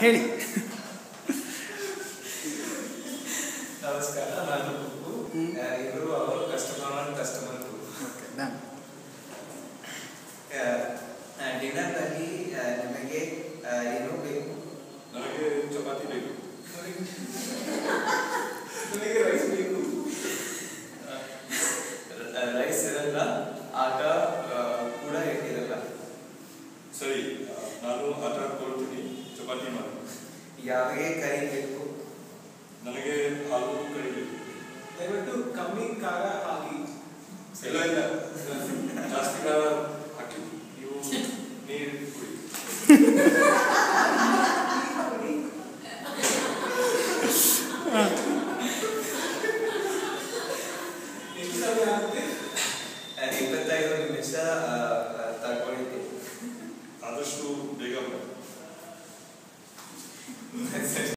ಹೇಳಿ ನಮಸ್ಕಾರ ನಾನು ಕುಕ್ಕು ಹ್ಮ್. ಇವರು ಅವರು customer and customer okay done ಡಿನ್ನರ್ನಲ್ಲಿ ನಿಮಗೆ ಆ, ಏನು ಬೇಕು ನನಗೆ ಚಪಾತಿ ಬೇಕು ನಿಮಗೆ ರೈಸ್ ಬೇಕು ರೈಸ್ ಇರಲ್ಲ ಆಟ ಆ, ಕೂಡ ಇರಲ್ಲ ಸರಿ ನಾನು ಆಟ ಕೊಡ್ತೀನಿ ಚಪಾತಿ ಮಾಡಿ ಯಾವಾಗ ಕರಿ ಬೇಕು ನನಗೆ ಹಾಲು ಕರಿಬೇಕು ದಯವಿಟ್ಟು ಕಮ್ಮಿ ಖಾರ ಹಾಕಿ ಇಲ್ಲ ಇಲ್ಲ ಜಾಸ್ತಿ ಖಾರ ಹಾಕಿ ನೀವು ನೀರು ಕುಡಿ ಎಷ್ಟು ಸಮಯ ಆಗುತ್ತೆ ಆ, ಇಪ್ಪತ್ತೈದು ನಿಮಿಷ ಆ, ಆ, ತಗೊಳ್ಳಿಕ್ಕೆ ಆದಷ್ಟು ಬೇಗ ಮಾಡಿ